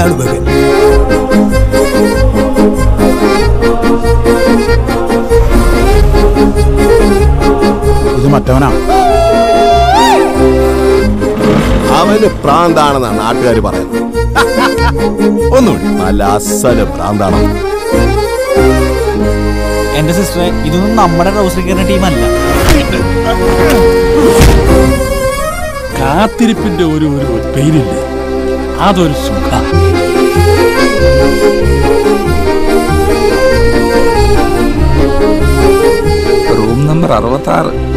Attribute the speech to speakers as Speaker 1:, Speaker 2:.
Speaker 1: ഇതാണ് ബഹൻ
Speaker 2: ഇത് മറ്റവനാ
Speaker 3: അവന് പ്രാന്താണെന്നാണ് നാട്ടുകാർ പറയുന്നത് ഒന്നുകൂടി നല്ല അസല് പ്രാന്താണ്
Speaker 4: എന്റെ സിസ്റ്ററെ ഇതൊന്നും നമ്മുടെ ട്രൗസറിൽ കയറുന്ന ടീമല്ല
Speaker 1: കാത്തിരിപ്പിന്റെ ഒരു ഒരു പേരില്ലേ അതൊരു സുഖ
Speaker 5: റൂം നമ്പർ അറുപത്തി ആറ്